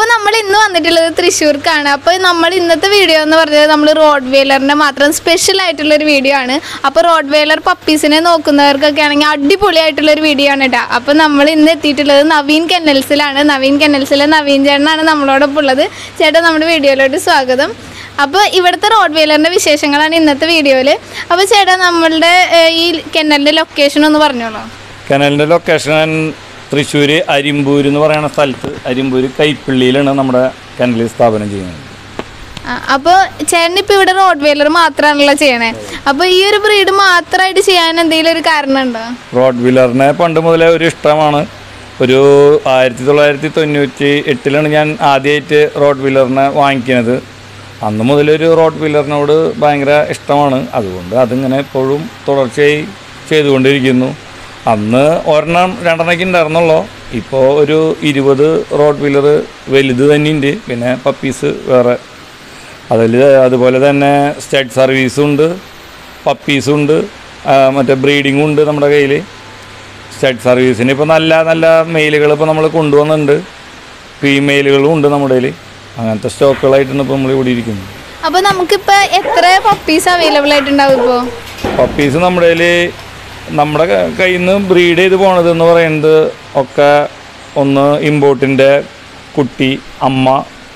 നമ്മൾ ഇന്ന് വന്നിട്ടുള്ളത് തൃശ്ശൂർക്കാണ് അപ്പോൾ നമ്മൾ ഇന്നത്തെ വീഡിയോ എന്ന് പറഞ്ഞത് നമ്മൾ റോഡ് വെയിലറിൻ്റെ മാത്രം സ്പെഷ്യൽ ആയിട്ടുള്ള ഒരു വീഡിയോ ആണ് അപ്പോൾ റോഡ് വെയിലർ പപ്പീസിനെ നോക്കുന്നവർക്കൊക്കെ ആണെങ്കിൽ അടിപൊളിയായിട്ടുള്ള ഒരു വീഡിയോ ആണ് കേട്ടോ അപ്പോൾ നമ്മൾ ഇന്ന് എത്തിയിട്ടുള്ളത് നവീൻ കെന്നൽസിലാണ് നവീൻ കെന്നൽസിലെ നവീൻ ചേട്ടനാണ് നമ്മളോടൊപ്പം ഉള്ളത് ചേട്ടാ നമ്മുടെ വീഡിയോയിലോട്ട് സ്വാഗതം അപ്പോൾ ഇവിടുത്തെ റോഡ് വെയിലറിൻ്റെ വിശേഷങ്ങളാണ് ഇന്നത്തെ വീഡിയോയിൽ അപ്പോൾ ചേട്ടാ നമ്മളുടെ ഏഹ്, ഈ കെന്നലിൻ്റെ ലൊക്കേഷൻ ഒന്ന് പറഞ്ഞോളൂ കനലിൻ്റെ ലൊക്കേഷൻ തൃശ്ശൂർ അരിമ്പൂർ എന്ന് പറയുന്ന സ്ഥലത്ത് അരിമ്പൂർ കൈപ്പള്ളിയിലാണ് നമ്മുടെ കനൽ സ്ഥാപനം ചെയ്യുന്നത് അപ്പോൾ ചേട്ടൻ ഇപ്പോൾ ഇവിടെ റോഡ് വെയിലർ മാത്രമാണല്ലോ ചെയ്യണേ അപ്പോൾ ഈ ഒരു ബ്രീഡ് മാത്രമായിട്ട് ചെയ്യാൻ എന്തെങ്കിലും ഒരു കാരണം ഉണ്ടോ റോഡ് വീലറിനെ പണ്ട് മുതലേ ഒരു ഇഷ്ടമാണ് ഒരു ആയിരത്തി തൊള്ളായിരത്തി തൊണ്ണൂറ്റി എട്ടിലാണ് ഞാൻ ആദ്യമായിട്ട് റോഡ് വീലറിനെ വാങ്ങിക്കുന്നത് അന്ന് മുതലൊരു റോഡ് വീലറിനോട് ഭയങ്കര ഇഷ്ടമാണ് അതുകൊണ്ട് അതിങ്ങനെ എപ്പോഴും തുടർച്ചയായി ചെയ്തുകൊണ്ടിരിക്കുന്നു അന്ന് ഒരെണ്ണം രണ്ടെണ്ണയ്ക്ക് ഉണ്ടായിരുന്നുള്ളൂ ഇപ്പോൾ ഒരു ഇരുപത് റോഡ് വീലർ വലുത് തന്നെ ഉണ്ട് പിന്നെ പപ്പീസ് വേറെ അതിൽ അതുപോലെ തന്നെ സ്റ്റഡ് സർവീസും ഉണ്ട് പപ്പീസും ഉണ്ട് ആ, മറ്റേ ബ്രീഡിങ്ങും ഉണ്ട് നമ്മുടെ കയ്യിൽ സ്റ്റഡ് സർവീസിന് ഇപ്പോൾ നല്ല നല്ല മെയിലുകൾ ഇപ്പോൾ നമ്മൾ കൊണ്ടുവന്നിട്ടുണ്ട് ഫീമെയിലുകളും ഉണ്ട് നമ്മുടെ കയ്യിൽ അങ്ങനത്തെ സ്റ്റോക്കുകളായിട്ടാണ് ഇപ്പോൾ നമ്മൾ ഇവിടെ ഇരിക്കുന്നത് അപ്പോൾ നമുക്കിപ്പോൾ എത്ര പപ്പീസ് അവൈലബിൾ ആയിട്ടുണ്ടാവും ഇപ്പോൾ പപ്പീസ് നമ്മുടെ കയ്യിൽ നമ്മുടെ ക- കയ്യിൽ നിന്ന് ബ്രീഡ് ചെയ്ത് പോണത് എന്ന് പറയുന്നത് ഒക്കെ ഒന്ന് ഇമ്പോർട്ടിൻ്റെ കുട്ടി അമ്മ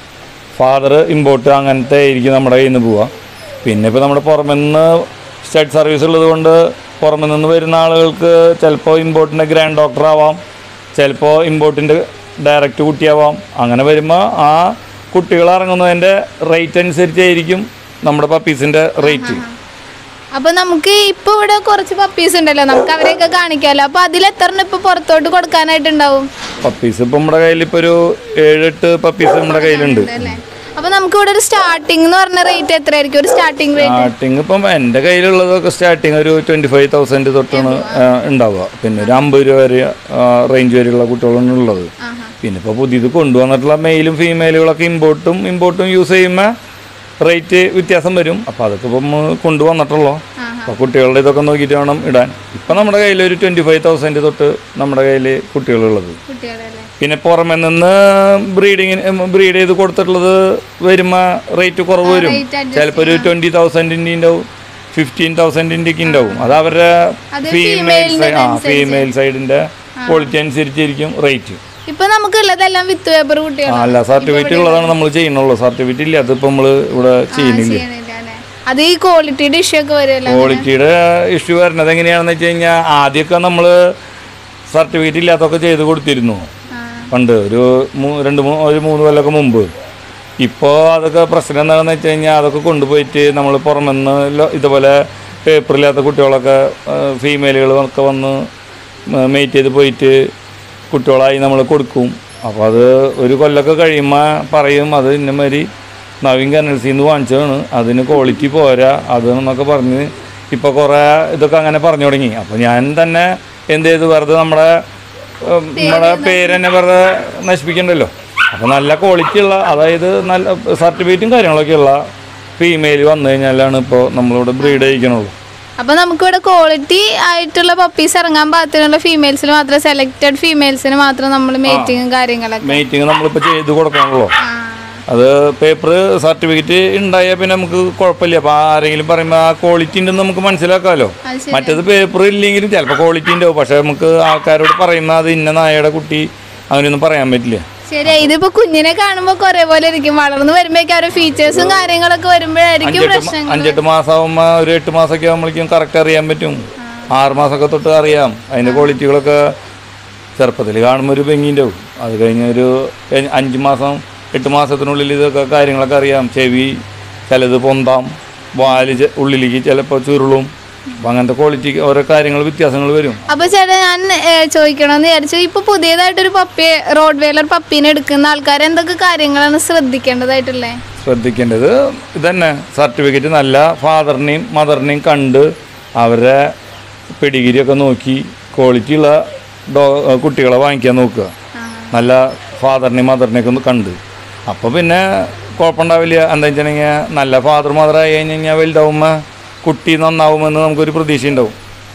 ഫാദർ ഇമ്പോർട്ട് അങ്ങനത്തെ ആയിരിക്കും നമ്മുടെ കയ്യിൽ നിന്ന് പോവുക പിന്നെ ഇപ്പോൾ നമ്മുടെ പുറമെ നിന്ന് സ്റ്റഡ് സർവീസ് ഉള്ളത് കൊണ്ട് പുറമെ നിന്ന് വരുന്ന ആളുകൾക്ക് ചിലപ്പോൾ ഇമ്പോർട്ടിൻ്റെ ഗ്രാൻഡ് ഡോക്ടർ ആവാം ചിലപ്പോൾ ഇമ്പോർട്ടിൻ്റെ ഡയറക്റ്റ് കുട്ടിയാവാം അങ്ങനെ വരുമ്പോൾ ആ കുട്ടികൾ ഇറങ്ങുന്നതിൻ്റെ റേറ്റ് അനുസരിച്ചായിരിക്കും നമ്മുടെ പപ്പീസിൻ്റെ റേറ്റ് അപ്പോൾ നമുക്ക് ഇപ്പോൾ ഇവിടെ കുറച്ച് പപ്പീസ് ഉണ്ടല്ലോ നമുക്ക് അവരെയൊക്കെ കാണിക്കാമല്ലോ അപ്പോൾ അതിൽ എത്ര എണ്ണം ഇപ്പോൾ പുറത്തോട്ട് കൊടുക്കാനായിട്ടുണ്ടാവും പപ്പീസ് ഇപ്പം നമ്മുടെ കയ്യിൽ ഇപ്പോൾ ഒരു ഏഴെട്ട് പപ്പീസ് നമ്മുടെ കയ്യിലുണ്ട് അല്ലേ അപ്പോൾ നമുക്ക് ഇവിടെ ഒരു സ്റ്റാർട്ടിംഗ് എന്ന് പറഞ്ഞ റേറ്റ് എത്രയായിരിക്കും ഒരു സ്റ്റാർട്ടിംഗ് റേറ്റ് സ്റ്റാർട്ടിങ് ഇപ്പം എൻ്റെ കയ്യിലുള്ളതൊക്കെ സ്റ്റാർട്ടിങ് ഒരു ട്വൻറ്റി ഫൈവ് തൗസൻഡ് തൊട്ടാണ് ആ, ഉണ്ടാവുക പിന്നെ ഒരു അമ്പത് രൂപ വരെ റേഞ്ച് വരെയുള്ള കുട്ടികളാണ് ഉള്ളത് പിന്നെ ഇപ്പോൾ പുതിയത് കൊണ്ടുവന്നിട്ടുള്ള മെയിലും ഫീമെയിലുകളൊക്കെ ഇമ്പോർട്ടും ഇമ്പോർട്ടും യൂസ് ചെയ്യുമ്പോൾ റേറ്റ് വ്യത്യാസം വരും അപ്പോൾ അതൊക്കെ ഇപ്പം കൊണ്ടുവന്നിട്ടുള്ളൂ അപ്പോൾ കുട്ടികളുടെ ഇതൊക്കെ നോക്കിയിട്ട് വേണം ഇടാൻ ഇപ്പം നമ്മുടെ കയ്യിൽ ഒരു ട്വൻറ്റി ഫൈവ് തൗസൻഡ് തൊട്ട് നമ്മുടെ കയ്യിൽ കുട്ടികളുള്ളത് കുട്ടികളല്ലേ പിന്നെ പുറമെ നിന്ന് ബ്രീഡിങ്ങിന് ബ്രീഡ് ചെയ്ത് കൊടുത്തിട്ടുള്ളത് വരുമ്പോൾ റേറ്റ് കുറവ് വരും rate adjust ചിലപ്പോൾ ഒരു ട്വൻറ്റി തൗസൻഡിൻ്റെ ഉണ്ടാവും ഫിഫ്റ്റീൻ തൗസൻഡിൻ്റെ ഒക്കെ ഉണ്ടാവും അത് അവരുടെ അത് ഫീമെയിൽ female സൈഡ് ആ ഫീമെയിൽ സൈഡിൻ്റെ ക്വാളിറ്റി അനുസരിച്ചിരിക്കും റേറ്റ് ഇപ്പൊ നമുക്കുള്ളതെല്ലാം വിത്ത് പേപ്പർ ആ കുട്ടികളാണ് അല്ല സർട്ടിഫിക്കറ്റ് ഉള്ളതാണ് നമ്മൾ ചെയ്യണുള്ളൂ സർട്ടിഫിക്കറ്റ് ഇല്ല അതിപ്പോൾ നമ്മൾ ഇവിടെ ചെയ്യുന്നില്ല ചെയ്യണില്ല അല്ലേ? അത് ഈ ക്വാളിറ്റിയുടെ ഇഷ്യൂ ഒക്കെ വരുമല്ലോ ക്വാളിറ്റിയുടെ ഇഷ്യൂ വരുന്നത് എങ്ങനെയാണെന്ന് വെച്ച് കഴിഞ്ഞാൽ ആദ്യമൊക്കെ നമ്മൾ സർട്ടിഫിക്കറ്റ് ഇല്ലാത്തൊക്കെ ചെയ്ത് കൊടുത്തിരുന്നു പണ്ട് ഒരു മൂ- രണ്ട് മൂ- ഒരു മൂന്ന് കൊല്ലമൊക്കെ മുമ്പ് ഇപ്പോൾ അതൊക്കെ പ്രശ്നം എന്താണെന്ന് വെച്ച് കഴിഞ്ഞാൽ അതൊക്കെ കൊണ്ടുപോയിട്ട് നമ്മൾ പുറമെന്ന് ഇതുപോലെ പേപ്പറില്ലാത്ത കുട്ടികളൊക്കെ ഫീമെയിലുകളൊക്കെ വന്ന് മെയ്റ്റ് ചെയ്ത് പോയിട്ട് കുട്ടികളായി നമ്മൾ കൊടുക്കും അപ്പോൾ അത് ഒരു കൊല്ലമൊക്കെ കഴിയുമ്പോൾ പറയും അത് ഇന്നമാതിരി നവീൻ കനൽസിൽ നിന്ന് വാങ്ങിച്ചതാണ് അതിന് ക്വാളിറ്റി പോരാ അത് എന്നൊക്കെ പറഞ്ഞ് ഇപ്പോൾ കുറേ ഇതൊക്കെ അങ്ങനെ പറഞ്ഞു തുടങ്ങി അപ്പോൾ ഞാൻ തന്നെ എന്ത് ചെയ്തു വെറുതെ നമ്മുടെ ഉം, നമ്മുടെ പേര് തന്നെ വെറുതെ നശിപ്പിക്കണ്ടല്ലോ അപ്പോൾ നല്ല ക്വാളിറ്റി ഉള്ള അതായത് നല്ല സർട്ടിഫിക്കറ്റും കാര്യങ്ങളൊക്കെ ഉള്ള ഫീമെയിൽ വന്നു കഴിഞ്ഞാലാണ് ഇപ്പോൾ നമ്മളിവിടെ ബ്രീഡ് ചെയ്യിക്കണുള്ളൂ അപ്പൊ നമുക്ക് ഇവിടെ ക്വാളിറ്റി ആയിട്ടുള്ള പപ്പീസ് ഇറങ്ങാൻ പാകത്തിനുള്ള ഫീമെയിൽസിന് മാത്രം സെലക്റ്റഡ് ഫീമെയിൽസിന് മാത്രം നമ്മൾ മേറ്റിങ്ങും കാര്യങ്ങളൊക്കെ മീറ്റിംഗ് നമ്മളിപ്പോൾ ചെയ്ത് കൊടുക്കണമല്ലോ അത് പേപ്പർ സർട്ടിഫിക്കറ്റ് ഉണ്ടായാൽ പിന്നെ നമുക്ക് കുഴപ്പമില്ല അപ്പോൾ ആരെങ്കിലും പറയുമ്പോൾ ആ ക്വാളിറ്റി ഉണ്ടെന്ന് നമുക്ക് മനസ്സിലാക്കാമല്ലോ അത് ശരി. മറ്റേത് പേപ്പർ ഇല്ലെങ്കിലും ചിലപ്പോൾ ക്വാളിറ്റി ഉണ്ടാവും പക്ഷേ നമുക്ക് ആൾക്കാരോട് പറയുമ്പോൾ അത് ഇന്ന നായയുടെ കുട്ടി അങ്ങനെയൊന്നും പറയാൻ പറ്റില്ല ശരി ഇതിപ്പോ കുഞ്ഞിനെ കാണുമ്പോ കുറെ പോലെ ഇരിക്കും വളർന്നു വരുമ്പോഴേക്കും അവരുടെ ഫീച്ചേഴ്സും കാര്യങ്ങളൊക്കെ വരുമ്പോഴായിരിക്കും അഞ്ചെട്ട് മ- പ്രശ്നങ്ങൾ അഞ്ചെട്ട് മാസമാകുമ്പോൾ ഒരു എട്ട് മാസമൊക്കെ ആകുമ്പോഴേക്കും കറക്റ്റ് അറിയാൻ പറ്റും ആറ് മാസമൊക്കെ തൊട്ട് അറിയാം അതിൻ്റെ ക്വാളിറ്റികളൊക്കെ ചെറുപ്പത്തിൽ കാണുമ്പോൾ ഒരു ഭംഗിയുണ്ടാവും അത് കഴിഞ്ഞ് ഒരു എ- അഞ്ച് മാസം എട്ട് മാസത്തിനുള്ളിൽ ഇതൊക്കെ കാര്യങ്ങളൊക്കെ അറിയാം ചെവി ചിലത് പൊന്താം വാല് ചെ- ഉള്ളിലേക്ക് ചിലപ്പോൾ ചുരുളും അപ്പം അങ്ങനത്തെ ക്വാളിറ്റി ഓരോ കാര്യങ്ങൾ വ്യത്യാസങ്ങൾ വരും അപ്പൊ ചേട്ടാ ഞാൻ ഏ, ചോദിക്കണമെന്ന് വിചാരിച്ചു ഇപ്പൊ പുതിയതായിട്ടൊരു പപ്പി റോഡ് വെയിലർ പപ്പീനെ എടുക്കുന്ന ആൾക്കാർ എന്തൊക്കെ കാര്യങ്ങളാണ് ശ്രദ്ധിക്കേണ്ടതായിട്ടുള്ളത് ശ്രദ്ധിക്കേണ്ടത് ഇതന്നെ സർട്ടിഫിക്കറ്റ് നല്ല ഫാദറിനെയും മദറിനെയും കണ്ട് അവരുടെ പെഡിഗിരിയൊക്കെ നോക്കി ക്വാളിറ്റി ഉള്ള ഡോ കുട്ടികളെ വാങ്ങിക്കാൻ നോക്കുക നല്ല ഫാദറിനെയും മദറിനെയൊക്കെ ഒന്ന് കണ്ട് അപ്പോൾ പിന്നെ കുഴപ്പമുണ്ടാവില്ല എന്താ വെച്ചിട്ടുണ്ടെങ്കിൽ നല്ല ഫാദർ മദർ ആയി കഴിഞ്ഞ് കഴിഞ്ഞാൽ വലുതാവുമ്പോൾ കുട്ടി നന്നാവുമെന്ന് നമുക്കൊരു പ്രതീക്ഷ ഉണ്ടാവും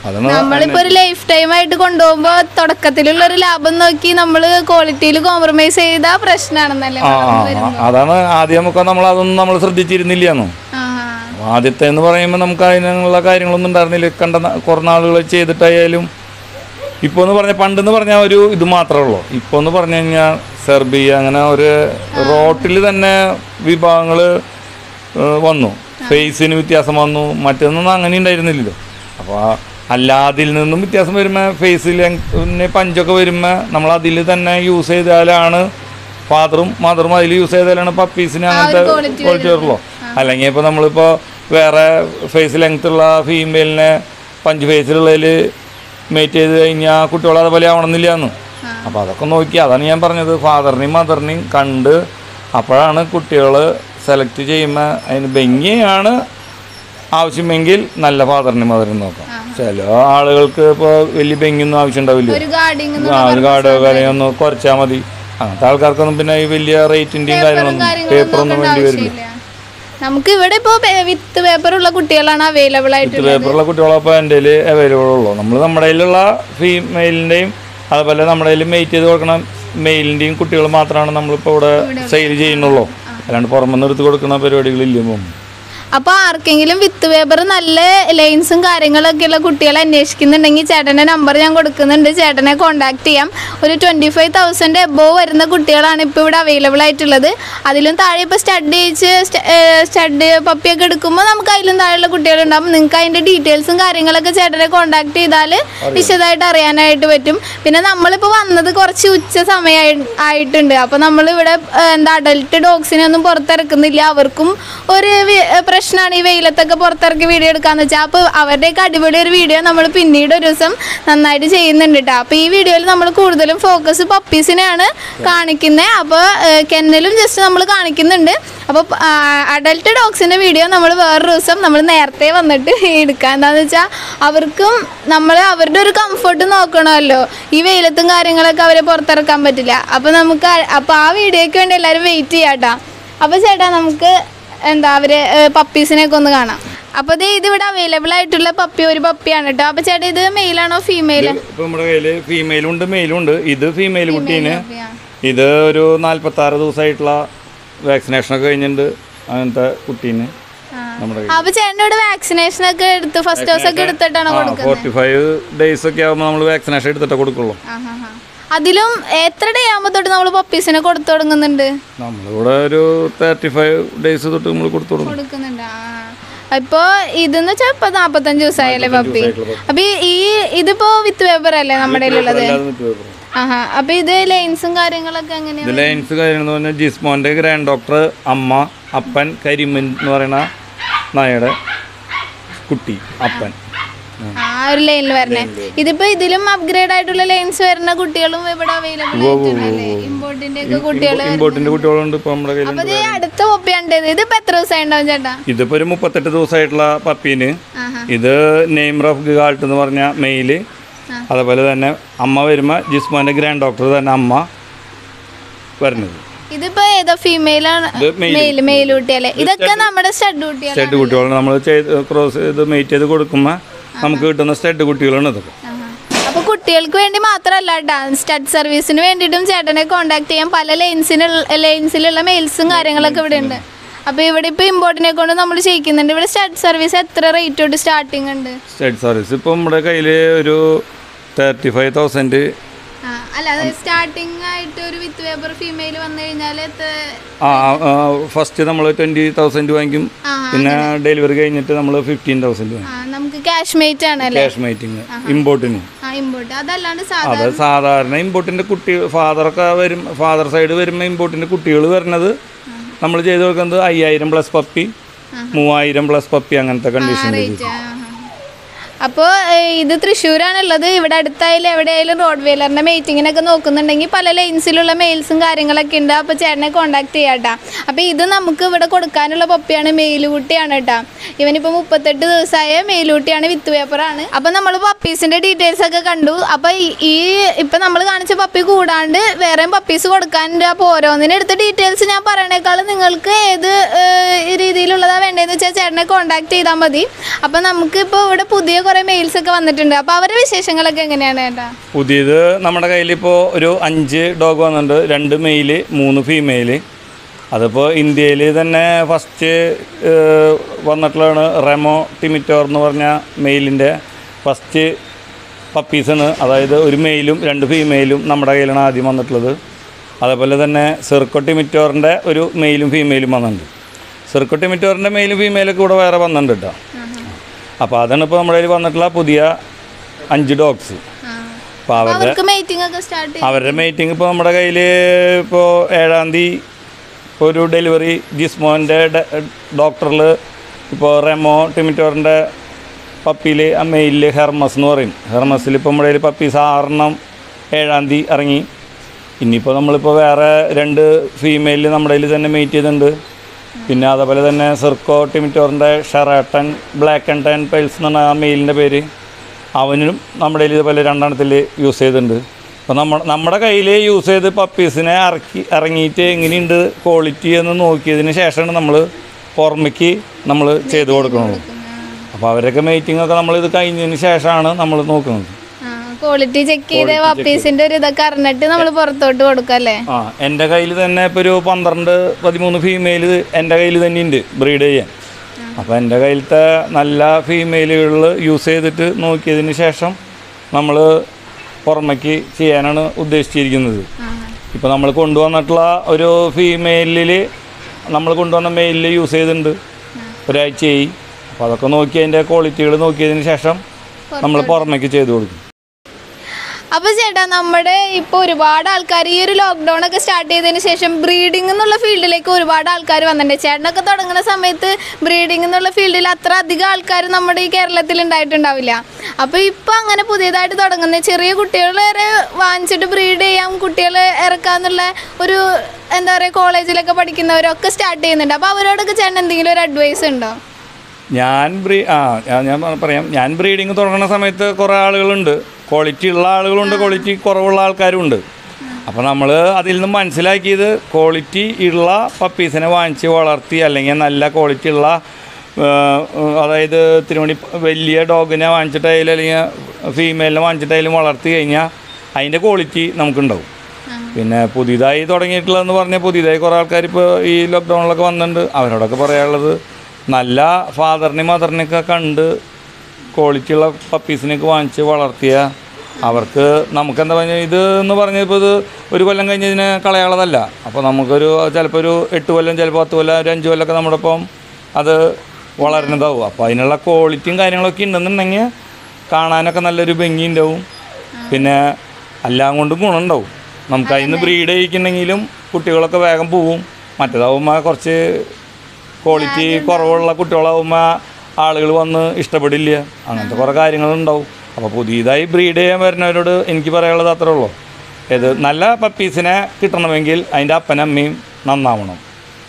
അതാണ് നമ്മളിപ്പോ ഒരു ലൈഫ് ടൈം ആയിട്ട് കൊണ്ടുപോകുമ്പോ തുടക്കത്തിലുള്ള ഒരു ലാഭം നോക്കി നമ്മള് ക്വാളിറ്റിയിൽ കോംപ്രമൈസ് ചെയ്ത പ്രശ്നമാണെന്നല്ലേ ആ ആ, ആ, അതാണ് ആദ്യം നമുക്ക് നമ്മൾ അതൊന്നും നമ്മൾ ശ്രദ്ധിച്ചിരുന്നില്ലാന്നു ആ ആദ്യത്തെ എന്ന് പറയുമ്പോൾ നമുക്ക് അതിനുള്ള കാര്യങ്ങളൊന്നും ഉണ്ടായിരുന്നില്ല കണ്ട ന- കുറേ നാളുകൾ ചെയ്തിട്ടായാലും ഇപ്പോൾ എന്ന് പറഞ്ഞാൽ പണ്ടെന്ന് പറഞ്ഞാൽ ഒരു ഇത് മാത്രമേ ഉള്ളൂ ഇപ്പോൾ എന്ന് പറഞ്ഞു കഴിഞ്ഞാൽ സെർബിയ അങ്ങനെ ഒരു റോട്ടിൽ തന്നെ വിഭാഗങ്ങൾ വന്നു ഫേസിന് വ്യത്യാസം വന്നു മറ്റൊന്നും അങ്ങനെ ഉണ്ടായിരുന്നില്ലല്ലോ അപ്പോൾ അല്ലാതിൽ നിന്നും വ്യത്യാസം വരുമ്പോൾ ഫേസിൽ പഞ്ചൊക്കെ വരുമ്പോൾ നമ്മൾ അതിൽ തന്നെ യൂസ് ചെയ്താലാണ് ഫാദറും മദറും അതിൽ യൂസ് ചെയ്താലാണ് പപ്പീസിന് അങ്ങനത്തെ quality ക്വാളിറ്റി വരുള്ളൂ അല്ലെങ്കിൽ ഇപ്പോൾ നമ്മളിപ്പോൾ വേറെ ഫേസ് ലെങ്ത് ഉള്ള ഫീമെയിലിനെ പഞ്ച് ഫേസിലുള്ളതിൽ മേറ്റ് ചെയ്ത് കഴിഞ്ഞാൽ കുട്ടികൾ അതുപോലെ ആവണമെന്നില്ല എന്ന് അപ്പോൾ അതൊക്കെ നോക്കി അതാണ് ഞാൻ പറഞ്ഞത് ഫാദറിനെയും മദറിനെയും കണ്ട് അപ്പോഴാണ് കുട്ടികൾ സെലക്ട് ചെയ്യുമ്പോൾ അതിന് ഭംഗിയാണ് ആവശ്യമെങ്കിൽ നല്ല ഫാദറിനെയും മദറിനെയും നോക്കാം ചില ആളുകൾക്ക് ഇപ്പോൾ വലിയ ഭംഗിയൊന്നും ആവശ്യം ഉണ്ടാവില്ല ഒരു ഗാർഡിങ് ആ ഒരു കാർഡോ കാര്യമോ ഒന്ന് കുറച്ചാൽ മതി അങ്ങനത്തെ ആൾക്കാർക്കൊന്നും പിന്നെ ഈ വലിയ റേറ്റിൻ്റെയും കാര്യങ്ങളൊന്നും പേപ്പറൊന്നും വേണ്ടി വരില്ല നമുക്ക് ഇവിടെ ഇപ്പോ വിത്ത് പേപ്പർ ഉള്ള കുട്ടികളാണ് അവൈലബിൾ ആയിട്ടുള്ളത് പേപ്പറുള്ള കുട്ടികളപ്പോൾ എൻ്റെ കയ്യിൽ അവൈലബിൾ ഉള്ളൂ നമ്മൾ നമ്മുടെ കയ്യിലുള്ള ഫീമെയിലിൻ്റെയും അതുപോലെ നമ്മുടെ കയ്യിൽ മെയ്റ്റ് ചെയ്ത് കൊടുക്കണം മെയിലിൻ്റെയും കുട്ടികൾ മാത്രമാണ് നമ്മളിപ്പോൾ ഇവിടെ സെയിൽ ചെയ്യുന്നുള്ളൂ അല്ലാണ്ട് പുറമെന്ന് എടുത്ത് കൊടുക്കുന്ന പരിപാടികളില്ല ഇപ്പം അപ്പൊ ആർക്കെങ്കിലും വിത്ത് പേപ്പർ നല്ല ലൈൻസും കാര്യങ്ങളൊക്കെ ഉള്ള കുട്ടികളെ അന്വേഷിക്കുന്നുണ്ടെങ്കിൽ ചേട്ടന്റെ നമ്പർ ഞാൻ കൊടുക്കുന്നുണ്ട് ചേട്ടനെ കോൺടാക്ട് ചെയ്യാം ഒരു ട്വന്റി ഫൈവ് തൗസൻഡ് എബോവ് വരുന്ന കുട്ടികളാണ് ഇപ്പോൾ ഇവിടെ അവൈലബിൾ ആയിട്ടുള്ളത് അതിലും താഴെ ഇപ്പോൾ സ്റ്റഡ് ഏജ് സ്റ്റഡ് പപ്പിയൊക്കെ എടുക്കുമ്പോൾ നമുക്ക് അതിലും താഴെയുള്ള കുട്ടികളുണ്ടാവും നിങ്ങൾക്ക് അതിന്റെ ഡീറ്റെയിൽസും കാര്യങ്ങളൊക്കെ ചേട്ടനെ കോൺടാക്ട് ചെയ്താൽ വിശദമായിട്ട് അറിയാനായിട്ട് പറ്റും പിന്നെ നമ്മളിപ്പോൾ വന്നത് കുറച്ച് ഉച്ച സമയമായി ആയിട്ടുണ്ട് അപ്പോൾ നമ്മളിവിടെ ഏഹ്, എന്താ അഡൽട്ട് ഡോഗ്സിനെ ഒന്നും പുറത്തിറക്കുന്നില്ല അവർക്കും ഒരു വി- ഏഹ്, പ്രശ്നമാണ് ഈ വെയിലത്തൊക്കെ പുറത്തിറക്കി വീഡിയോ എടുക്കാന്ന് വെച്ചാൽ അപ്പോൾ അവരുടെയൊക്കെ അടിപൊളി ഒരു വീഡിയോ നമ്മൾ പിന്നീട് ഒരു ദിവസം നന്നായിട്ട് ചെയ്യുന്നുണ്ട് കേട്ടോ അപ്പോൾ ഈ വീഡിയോയിൽ നമ്മൾ കൂടുതലും ഫോക്കസ് പപ്പീസിനെയാണ് കാണിക്കുന്നത് അപ്പോൾ കെന്നലും ജസ്റ്റ് നമ്മൾ കാണിക്കുന്നുണ്ട് അപ്പോൾ അഡൽട്ട് ഡോഗ്സിൻ്റെ വീഡിയോ നമ്മൾ വേറൊരു ദിവസം നമ്മൾ നേരത്തെ വന്നിട്ട് എടുക്കുക എന്താണെന്ന് വെച്ചാൽ അവർക്കും നമ്മൾ അവരുടെ ഒരു കംഫർട്ട് നോക്കണമല്ലോ ഈ വെയിലത്തും കാര്യങ്ങളൊക്കെ അവരെ പുറത്തിറക്കാൻ പറ്റില്ല അപ്പോൾ നമുക്ക് അപ്പോൾ ആ വീഡിയോയ്ക്ക് വേണ്ടി എല്ലാവരും വെയിറ്റ് ചെയ്യാം കേട്ടോ അപ്പോൾ ചേട്ടാ നമുക്ക് എന്താ അവര് പപ്പീസിനെയൊക്കെ ഒന്ന് കാണാം അപ്പോൾ ഇത് ഇതിവിടെ അവൈലബിൾ ആയിട്ടുള്ള പപ്പി ഒരു പപ്പിയാണ് കേട്ടോ അപ്പോൾ ചേട്ടാ ഇത് മെയിലാണോ ഫീമെയിൽ ഇപ്പം നമ്മുടെ കയ്യിൽ ഫീമെയിലും ഉണ്ട് മെയിലും ഉണ്ട് ഇത് ഫീമെയിൽ കുട്ടീന് ഇത് ഒരു നാൽപ്പത്തി ആറ് ദിവസമായിട്ടുള്ള വാക്സിനേഷനൊക്കെ കഴിഞ്ഞിട്ടുണ്ട് അങ്ങനത്തെ കുട്ടീന് നമ്മുടെ കയ്യിൽ അപ്പോൾ ചേട്ടൻ്റെ ഇവിടെ വാക്സിനേഷൻ ഒക്കെ എടുത്ത് ഫസ്റ്റ് ഡോസ് ഒക്കെ എടുത്തിട്ടാണോ കൊടുക്കുന്നത് ഫോർട്ടി ഫൈവ് ഡേയ്സ് ഒക്കെ ആകുമ്പോൾ നമ്മൾ വാക്സിനേഷൻ എടുത്തിട്ടേ കൊടുക്കുള്ളൂ ആഹാഹാ. അതിലും എത്ര ഡേ ആകുമ്പോൾ തൊട്ട് നമ്മൾ പപ്പീസിനെ കൊടുത്തു തുടങ്ങുന്നുണ്ട് നമ്മളിവിടെ ഒരു തേർട്ടി ഫൈവ് ഡേയ്സ് തൊട്ട് നമ്മൾ കൊടുത്തു തുടങ്ങും കൊടുക്കുന്നുണ്ട് ആ ഇപ്പോ ഇതെന്ന് വെച്ചാൽ ഇപ്പൊ നാപ്പത്തഞ്ച് ദിവസമായല്ലേ പപ്പി അപ്പൊ ഈ- ഈ ഇതിപ്പോ വിത്ത് പേപ്പർ അല്ലേ നമ്മുടെ കയ്യിലുള്ളത് അല്ലാതെ നിൽക്ക് paper. ആഹാ അപ്പൊ ഇത് ലൈൻസും കാര്യങ്ങളൊക്കെ എങ്ങനെയാ ഇത് ലൈൻസ് കാര്യങ്ങൾ എന്ന് പറഞ്ഞാൽ ജിസ്മോൻ്റെ ഗ്രാൻഡ് ഡോക്ടർ അമ്മ അപ്പൻ കരിമൻ എന്ന് പറയുന്ന നായയുടെ കുട്ടി അപ്പൻ ആ ഒരു ലൈനിൽ വരണേ ഇതിപ്പോ ഇതിലും അപ്ഗ്രേഡ് ആയിട്ടുള്ള ലൈൻസ് വരുന്ന കുട്ടികളും ഇവിടെ അവൈലബിൾ ആയിട്ടുണ്ടല്ലേ ഇമ്പോർട്ടിന്റെ ഒക്കെ കുട്ടികൾ ഇമ്പോർട്ടിൻ്റെ കുട്ടികളുണ്ട് ഇപ്പോൾ നമ്മുടെ കയ്യിൽ അപ്പൊ ഇത് അടുത്ത പപ്പിയാണ് ഇതിപ്പോ എത്ര ദിവസം ഉണ്ടാവും ചേട്ടാ ഇതിപ്പോൾ ഒരു മുപ്പത്തെട്ട് ദിവസമായിട്ടുള്ള പപ്പീന് ആഹാ ഇത് നെയിമർ ഓഫ് ഗാൾട്ട് എന്ന് പറഞ്ഞ മെയില് അതുപോലെ തന്നെ അമ്മ വരുമ്പോൾ ജിസ്മോൻ്റെ ഗ്രാൻഡ് ഡോക്ടർ തന്നെ അമ്മ വരുന്നത് ഇതിപ്പോ ഏതാ ഫീമെയിൽ ആണ് ഇത് male. മെയിൽ മെയിൽ കുട്ടിയല്ലേ ഇതൊക്കെ നമ്മുടെ സ്റ്റഡ് കുട്ടികളാണ് സ്റ്റഡ് കുട്ടികളാണ് നമ്മൾ ചെയ്ത് ക്രോസ് ചെയ്ത് മെയ്റ്റ് ചെയ്ത് കൊടുക്കുമ്പോൾ നമുക്ക് കിട്ടുന്ന സ്റ്റഡ് കുട്ടികളാണ് ഇതൊക്കെ ആഹാ. അപ്പൊ കുട്ടികൾക്ക് വേണ്ടി മാത്രമല്ല ഡാൻസ് സ്റ്റഡ് സർവീസിന് വേണ്ടിയിട്ടും ചേട്ടനെ കോൺടാക്ട് ചെയ്യാൻ പല ലൈൻസിന് ലൈൻസിലുള്ള മെയിൽസും കാര്യങ്ങളൊക്കെ ഇവിടെ ഉണ്ട് അപ്പൊ ഇവിടെ ഇപ്പൊ ഇമ്പോർട്ടിനെ കൊണ്ട് നമ്മൾ ചെയ്യിക്കുന്നുണ്ട് ഇവിടെ സ്റ്റഡ് സർവീസ് എത്ര റേറ്റ് തൊട്ട് സ്റ്റാർട്ടിംഗ് ഉണ്ട് സ്റ്റഡ് സർവീസ് ഇപ്പോൾ നമ്മുടെ കയ്യിൽ ഒരു തേർട്ടി ഫൈവ് തൗസൻഡ് ആ, അല്ല അത് സ്റ്റാർട്ടിംഗ് ആയിട്ട് ഒരു വിത്ത് പേപ്പർ ഫീമെയിൽ വന്നു കഴിഞ്ഞാൽ ആ ഫസ്റ്റ് നമ്മൾ ട്വൻറ്റി തൗസൻഡ് വാങ്ങിക്കും ആ, പിന്നെ ഡെലിവറി കഴിഞ്ഞിട്ട് നമ്മൾ ഫിഫ്റ്റീൻ തൗസൻഡ് വാങ്ങിക്കും നമുക്ക് ക്യാഷ് മേറ്റ് ആണല്ലേ ക്യാഷ് മൈറ്റിങ് ഇമ്പോർട്ടിന് ആ ഇമ്പോർട്ട് അതല്ലാണ്ട് സാധാരണ അത് സാധാരണ ഇമ്പോർട്ടിൻ്റെ കുട്ടി ഫാദറൊക്കെ വരും ഫാദർ സൈഡ് വരുമ്പോൾ ഇമ്പോർട്ടിൻ്റെ കുട്ടികൾ വരുന്നത് നമ്മൾ ചെയ്ത് കൊടുക്കുന്നത് അയ്യായിരം പ്ലസ് പപ്പി മൂവായിരം പ്ലസ് പപ്പി അങ്ങനത്തെ കണ്ടീഷനിൽ റേറ്റ് അപ്പോൾ ഇത് തൃശ്ശൂരാണുള്ളത് ഇവിടെ അടുത്തായാലും എവിടെയായാലും റോഡ് വെയിലറിൻ്റെ മീറ്റിങ്ങിനൊക്കെ നോക്കുന്നുണ്ടെങ്കിൽ പല ലൈൻസിലുള്ള മെയിൽസും കാര്യങ്ങളൊക്കെ ഉണ്ട് അപ്പോൾ ചേട്ടനെ കോൺടാക്ട് ചെയ്യാം കേട്ടോ അപ്പോൾ ഇത് നമുക്ക് ഇവിടെ കൊടുക്കാനുള്ള പപ്പിയാണ് മെയിലുകുട്ടിയാണ് കേട്ടോ ഇവനിപ്പോൾ മുപ്പത്തെട്ട് ദിവസമായ മെയിലുകുട്ടിയാണ് വിത്ത് പേപ്പറാണ് അപ്പോൾ നമ്മൾ പപ്പീസിൻ്റെ ഡീറ്റെയിൽസ് ഒക്കെ കണ്ടു അപ്പോൾ ഈ ഇപ്പം നമ്മൾ കാണിച്ച പപ്പി കൂടാണ്ട് വേറെയും പപ്പീസ് കൊടുക്കാനുണ്ട് അപ്പോൾ ഓരോന്നിനെടുത്ത ഡീറ്റെയിൽസ് ഞാൻ പറയണേക്കാളും നിങ്ങൾക്ക് ഏത് ഏഹ്, രീതിയിലുള്ളതാ വേണ്ടതെന്ന് വെച്ചാൽ ചേട്ടനെ കോൺടാക്ട് ചെയ്താൽ മതി അപ്പോൾ നമുക്ക് ഇപ്പോൾ ഇവിടെ പുതിയ കുറെ മെയിൽസ് ഒക്കെ വന്നിട്ടുണ്ട് അപ്പൊ അവരുടെ വിശേഷങ്ങളൊക്കെ എങ്ങനെയാണ് ഏട്ടാ പുതിയത് നമ്മുടെ കയ്യിൽ ഇപ്പോൾ ഒരു അഞ്ച് ഡോഗ് വന്നിട്ടുണ്ട് രണ്ട് മെയില് മൂന്ന് ഫീമെയില് അതിപ്പോൾ ഇന്ത്യയിൽ തന്നെ ഫസ്റ്റ് വന്നിട്ടുള്ളതാണ് റെമോ ടിമിറ്റോർ എന്ന് പറഞ്ഞ മെയിലിൻ്റെ ഫസ്റ്റ് പപ്പീസാണ് അതായത് ഒരു മെയിലും രണ്ട് ഫീമെയിലും നമ്മുടെ കയ്യിലാണ് ആദ്യം വന്നിട്ടുള്ളത് അതേപോലെ തന്നെ സെർക്കോ ടിമിറ്റോറിൻ്റെ ഒരു മെയിലും ഫീമെയിലും വന്നിട്ടുണ്ട് സെർക്കോ ടിമിറ്റോറിൻ്റെ മെയിലും ഫീമെയിലൊക്കെ ഇവിടെ വേറെ വന്നിട്ടുണ്ട് കേട്ടോ അപ്പോൾ അതാണ് ഇപ്പോൾ നമ്മുടെ കയ്യിൽ വന്നിട്ടുള്ള പുതിയ അഞ്ച് ഡോഗ്സ് അപ്പോൾ അപ്പൊ അവരുടെ അവർക്ക് മീറ്റിംഗ് ഒക്കെ സ്റ്റാർട്ട് ചെയ്യും അവരുടെ മീറ്റിംഗ് ഇപ്പോൾ നമ്മുടെ കയ്യിൽ ഇപ്പോൾ ഏഴാം തീയതി ഇപ്പോൾ ഒരു ഡെലിവറി ജിസ്മോൻ്റെ ഡോക്ടറിൽ ഇപ്പോൾ റെമോ ടിമിറ്റോറിൻ്റെ പപ്പിയിൽ ആ മെയിലിൽ ഹെർമസ് എന്ന് പറയും ഹെർമസിൽ ഇപ്പോൾ നമ്മുടെ കയ്യിൽ പപ്പീസ് ആറെണ്ണം ഏഴാം തീയതി ഇറങ്ങി ഇനിയിപ്പോൾ നമ്മളിപ്പോൾ വേറെ രണ്ട് ഫീമെയിൽ നമ്മുടെ കയ്യിൽ തന്നെ മീറ്റ് ചെയ്തിട്ടുണ്ട് പിന്നെ അതേപോലെ തന്നെ സെർക്കോ ടിമിറ്റോറിൻ്റെ ഷെറാട്ടൻ ബ്ലാക്ക് ആൻഡ് ടാൻ പെൽസ് എന്ന് പറഞ്ഞ ആ മെയിലിൻ്റെ പേര് അവനും നമ്മുടെ കയ്യിൽ ഇതുപോലെ രണ്ടെണ്ണത്തിൽ യൂസ് ചെയ്തിട്ടുണ്ട് അപ്പോൾ നമ്മൾ നമ്മുടെ കയ്യിൽ യൂസ് ചെയ്ത് പപ്പീസിനെ ഇറക്കി ഇറങ്ങിയിട്ട് എങ്ങനെയുണ്ട് ക്വാളിറ്റി എന്ന് നോക്കിയതിന് ശേഷമാണ് നമ്മൾ പുറമേക്ക് നമ്മൾ ചെയ്ത് കൊടുക്കുന്നത് അപ്പോൾ അവരൊക്കെ മീറ്റിംഗ് ഒക്കെ നമ്മൾ ഇത് കഴിഞ്ഞതിന് ശേഷമാണ് നമ്മൾ നോക്കുന്നത് ക്വാളിറ്റി ചെക്ക് ചെയ്ത് പപ്പീസിന്റെ ഒരു ഇതൊക്കെ അറിഞ്ഞിട്ട് നമ്മൾ പുറത്തോട്ട് കൊടുക്കും അല്ലേ ആ എൻ്റെ കയ്യിൽ തന്നെ ഇപ്പോൾ ഒരു പന്ത്രണ്ട് പതിമൂന്ന് ഫീമെയിൽ എൻ്റെ കയ്യിൽ തന്നെ ഉണ്ട് ബ്രീഡ് ചെയ്യാൻ അപ്പോൾ എൻ്റെ കയ്യിലത്തെ നല്ല ഫീമെയിലുകളിൽ യൂസ് ചെയ്തിട്ട് നോക്കിയതിന് ശേഷം നമ്മൾ പുറമേക്ക് ചെയ്യാനാണ് ഉദ്ദേശിച്ചിരിക്കുന്നത് ഇപ്പോൾ നമ്മൾ കൊണ്ടുവന്നിട്ടുള്ള ഒരു ഫീമെയിലിൽ നമ്മൾ കൊണ്ടുവന്ന മെയിലിൽ യൂസ് ചെയ്തിട്ടുണ്ട് ഒരാഴ്ചയായി അപ്പോൾ അതൊക്കെ നോക്കി അതിൻ്റെ ക്വാളിറ്റികൾ നോക്കിയതിന് ശേഷം നമ്മൾ പുറമേക്ക് ചെയ്ത് കൊടുക്കും അപ്പൊ ചേട്ടാ നമ്മുടെ ഇപ്പൊ ഒരുപാട് ആൾക്കാർ ഈ ഒരു ലോക്ക്ഡൌൺ ഒക്കെ സ്റ്റാർട്ട് ചെയ്തതിന് ശേഷം ബ്രീഡിംഗ് എന്നുള്ള ഫീൽഡിലേക്ക് ഒരുപാട് ആൾക്കാർ വന്നിട്ടുണ്ട് ചേട്ടനൊക്കെ തുടങ്ങുന്ന സമയത്ത് ബ്രീഡിംഗ് എന്നുള്ള ഫീൽഡിൽ അത്ര അധികം ആൾക്കാർ നമ്മുടെ ഈ കേരളത്തിൽ ഉണ്ടായിട്ടുണ്ടാവില്ല അപ്പൊ ഇപ്പൊ അങ്ങനെ പുതിയതായിട്ട് തുടങ്ങുന്ന ചെറിയ കുട്ടികൾ വരെ വാങ്ങിച്ചിട്ട് ബ്രീഡ് ചെയ്യാം കുട്ടികൾ ഇറക്കാന്നുള്ള ഒരു എന്താ പറയുക കോളേജിലൊക്കെ പഠിക്കുന്നവരൊക്കെ സ്റ്റാർട്ട് ചെയ്യുന്നുണ്ട് അപ്പൊ അവരോടൊക്കെ ചേട്ടൻ എന്തെങ്കിലും ഒരു അഡ്വൈസ് ഉണ്ടോ ഞാൻ ബ്രീ ആ ഞാൻ ഞാൻ പ- പറയാം ഞാൻ ബ്രീഡിങ് തുടങ്ങുന്ന സമയത്ത് കുറേ ആളുകളുണ്ട് ക്വാളിറ്റി ഉള്ള ആളുകളുണ്ട് ക്വാളിറ്റി കുറവുള്ള ആൾക്കാരുണ്ട് അപ്പോൾ നമ്മൾ അതിൽ നിന്ന് മനസ്സിലാക്കിയത് ക്വാളിറ്റി ഉള്ള പപ്പീസിനെ വാങ്ങിച്ച് വളർത്തി അല്ലെങ്കിൽ നല്ല ക്വാളിറ്റി ഉള്ള ആ, അതായത് തിരുമണി വലിയ ഡോഗിനെ വാങ്ങിച്ചിട്ടായാലും അല്ലെങ്കിൽ ഫീമെയിലിനെ വാങ്ങിച്ചിട്ടായാലും വളർത്തി കഴിഞ്ഞാൽ അതിൻ്റെ ക്വാളിറ്റി നമുക്കുണ്ടാവും പിന്നെ പുതിയതായി തുടങ്ങിയിട്ടുള്ളതെന്ന് പറഞ്ഞാൽ പുതിയതായി കുറേ ആൾക്കാർ ഇപ്പോൾ ഈ ലോക്ക്ഡൗണിലൊക്കെ വന്നിട്ടുണ്ട് അവരോടൊക്കെ പറയാനുള്ളത് നല്ല ഫാദറിനെയും മദറിനെയൊക്കെ കണ്ട് ക്വാളിറ്റിയുള്ള പപ്പീസിനെയൊക്കെ വാങ്ങിച്ച് വളർത്തിയ അവർക്ക് നമുക്കെന്താ പറഞ്ഞാൽ ഇത് എന്ന് പറഞ്ഞാൽ ഇപ്പോൾ ഇത് ഒരു കൊല്ലം കഴിഞ്ഞ് ഇതിനെ കളയാനുള്ളതല്ല അപ്പോൾ നമുക്കൊരു ചിലപ്പോൾ ഒരു എട്ട് കൊല്ലം ചിലപ്പോൾ പത്ത് കൊല്ലം ഒരു അഞ്ച് കൊല്ലമൊക്കെ നമ്മുടെ ഒപ്പം അത് വളരുന്നതാവും അപ്പോൾ അതിനുള്ള ക്വാളിറ്റിയും കാര്യങ്ങളൊക്കെ ഉണ്ടെന്നുണ്ടെങ്കിൽ കാണാനൊക്കെ നല്ലൊരു ഭംഗി ഉണ്ടാവും പിന്നെ എല്ലാം കൊണ്ടും ഗുണമുണ്ടാവും നമുക്ക് അതിന് ബ്രീഡ് ചെയ്യിക്കുന്നെങ്കിലും കുട്ടികളൊക്കെ വേഗം പോവും മറ്റേതാവുമ്പോൾ കുറച്ച് ക്വാളിറ്റി കുറവുള്ള കുട്ടികളാവുമ്പോൾ ആളുകൾ വന്ന് ഇഷ്ടപ്പെടില്ല അങ്ങനത്തെ കുറേ കാര്യങ്ങളുണ്ടാവും അപ്പോൾ പുതിയതായി ബ്രീഡ് ചെയ്യാൻ വരുന്നവരോട് എനിക്ക് പറയാനുള്ളത് അത്രേ ഉള്ളൂ ഇത് നല്ല പപ്പീസിനെ കിട്ടണമെങ്കിൽ അതിൻ്റെ അപ്പനും അമ്മയും നന്നാവണം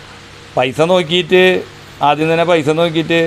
പൈസ നോക്കിയിട്ട് ആദ്യം തന്നെ പൈസ നോക്കിയിട്ട്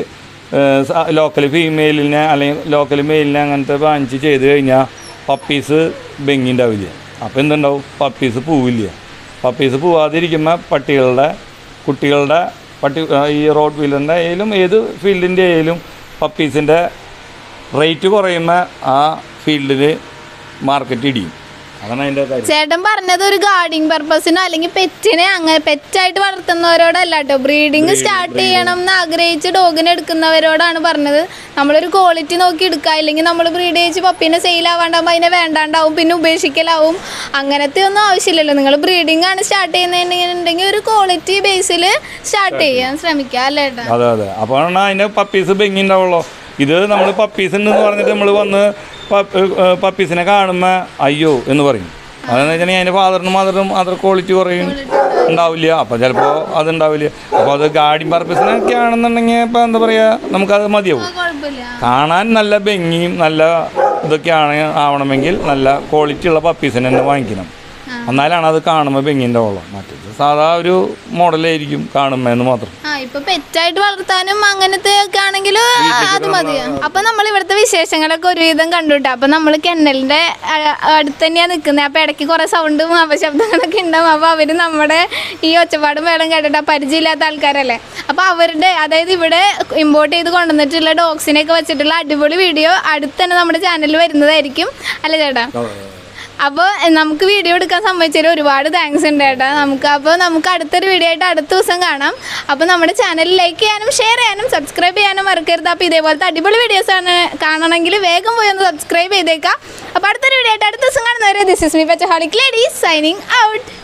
ലോക്കൽ ഫീമെയിലിനെ അല്ലെങ്കിൽ ലോക്കൽ മെയിലിനെ അങ്ങനത്തെ വാങ്ങിച്ച് ചെയ്ത് കഴിഞ്ഞാൽ പപ്പീസ് ഭംഗി ഉണ്ടാവില്ല അപ്പോൾ എന്തുണ്ടാവും പപ്പീസ് പോവില്ല പപ്പീസ് പോവാതിരിക്കുമ്പോൾ പട്ടികളുടെ കുട്ടികളുടെ പട്ടി ആ, ഈ റോഡ് വീലറിൻ്റെ ആയാലും ഏത് ഫീൽഡിൻ്റെ ആയാലും പപ്പീസിൻ്റെ റേറ്റ് കുറയുമ്പോൾ ആ ഫീൽഡിൽ മാർക്കറ്റ് ഇടിയും അതാണ് അതിൻ്റെ കാര്യം ചേട്ടൻ പറഞ്ഞത് ഒരു ഗാർഡിങ് പർപ്പസിനോ അല്ലെങ്കിൽ പെറ്റിനെ അങ്ങനെ പെറ്റായിട്ട് വളർത്തുന്നവരോടല്ല കേട്ടോ ബ്രീഡിങ് സ്റ്റാർട്ട് ചെയ്യണം എന്ന് ആഗ്രഹിച്ച് ഡോഗിനെ എടുക്കുന്നവരോടാണ് പറഞ്ഞത് നമ്മളൊരു ക്വാളിറ്റി നോക്കി എടുക്കുക അല്ലെങ്കിൽ നമ്മൾ ബ്രീഡ് ചെയ്ച്ച് പപ്പീനെ സെയിൽ ആവാണ്ടാകുമ്പോൾ അതിനെ വേണ്ടാണ്ടാവും പിന്നെ ഉപേക്ഷിക്കലാവും അങ്ങനത്തെ ഒന്നും ആവശ്യമില്ലല്ലോ നിങ്ങൾ ബ്രീഡിംഗ് ആണ് സ്റ്റാർട്ട് ചെയ്യുന്നതെന്നുണ്ടെങ്കിൽ ഒരു ക്വാളിറ്റി ബേസിൽ സ്റ്റാർട്ട് ചെയ്യാൻ ശ്രമിക്കുക അല്ലേ ഏട്ടാ അതെ അതെ അപ്പോഴാണ് അതിൻ്റെ പപ്പീസ് ഭംഗി ഉണ്ടാവുള്ളൂ ഇത് നമ്മൾ പപ്പീസ് ഉണ്ടെന്ന് പറഞ്ഞിട്ട് നമ്മൾ വന്ന് പപ്പ് ഏഹ് പപ്പീസിനെ കാണുമ്പോൾ അയ്യോ എന്ന് പറയും അതെന്ന് വെച്ചാൽ അതിൻ്റെ ഫാദറിനും മദറിനും അതർ ക്വാളിറ്റി കുറയും ഉണ്ടാവില്ല അപ്പോൾ ചിലപ്പോൾ അതുണ്ടാവില്ല അപ്പോൾ അത് ഗാർഡിങ് പർപ്പസിനൊക്കെ ആണെന്നുണ്ടെങ്കിൽ ഇപ്പോൾ എന്താ പറയുക നമുക്കത് മതിയാവും കുഴപ്പമില്ല കാണാൻ നല്ല ഭംഗിയും നല്ല ഇതൊക്കെയാണ് ആവണമെങ്കിൽ നല്ല ക്വാളിറ്റി ഉള്ള പപ്പീസിനെ തന്നെ വാങ്ങിക്കണം എന്നാലാണ് അത് കാണുമ്പോൾ ഭംഗി ഉണ്ടാവുള്ളൂ മറ്റേത് സാധാ ഒരു മോഡലായിരിക്കും കാണുമ്പോൾ എന്ന് മാത്രം ആ ഇപ്പൊ പെറ്റായിട്ട് വളർത്താനും അങ്ങനത്തെ ഒക്കെ ആണെങ്കിൽ അത് മതി അപ്പൊ നമ്മൾ ഇവിടുത്തെ വിശേഷങ്ങളൊക്കെ ഒരുവിധം കണ്ടുട്ടോ അപ്പൊ നമ്മൾ കെന്നലിന്റെ അ- അടുത്ത് തന്നെയാ നിൽക്കുന്നത് അപ്പൊ ഇടയ്ക്ക് കുറെ സൗണ്ടും അപശബ്ദങ്ങളൊക്കെ ഉണ്ടാവും അപ്പൊ അവര് നമ്മുടെ ഈ ഒച്ചപ്പാടും വേളം കേട്ടിട്ട് പരിചയമില്ലാത്ത ആൾക്കാരല്ലേ അപ്പൊ അവരുടെ അതായത് ഇവിടെ ഇമ്പോർട്ട് ചെയ്ത് കൊണ്ടുവന്നിട്ടുള്ള ഡോഗ്സിനെയൊക്കെ വെച്ചിട്ടുള്ള അടിപൊളി വീഡിയോ അടുത്ത് തന്നെ നമ്മുടെ ചാനലിൽ വരുന്നതായിരിക്കും അല്ലേ ചേട്ടാ അപ്പോൾ നമുക്ക് വീഡിയോ എടുക്കാൻ സമ്മതിച്ചതിൽ ഒരുപാട് താങ്ക്സ് ഉണ്ട് ചേട്ടാ നമുക്ക് അപ്പോൾ നമുക്ക് അടുത്തൊരു വീഡിയോ ആയിട്ട് അടുത്ത ദിവസം കാണാം അപ്പോൾ നമ്മുടെ ചാനൽ ലൈക്ക് ചെയ്യാനും ഷെയർ ചെയ്യാനും സബ്സ്ക്രൈബ് ചെയ്യാനും മറക്കരുത് അപ്പോൾ ഇതേപോലത്തെ അടിപൊളി വീഡിയോസ് ആണ് കാണണമെങ്കിൽ വേഗം പോയി ഒന്ന് സബ്സ്ക്രൈബ് ചെയ്തേക്കാം അപ്പോൾ അടുത്തൊരു വീഡിയോ ആയിട്ട് അടുത്ത ദിവസം കാണുന്നവരെ ദിസ് ഇസ് മീ പച്ച ഹോളിക് ലേഡീസ് സൈനിങ് ഔട്ട്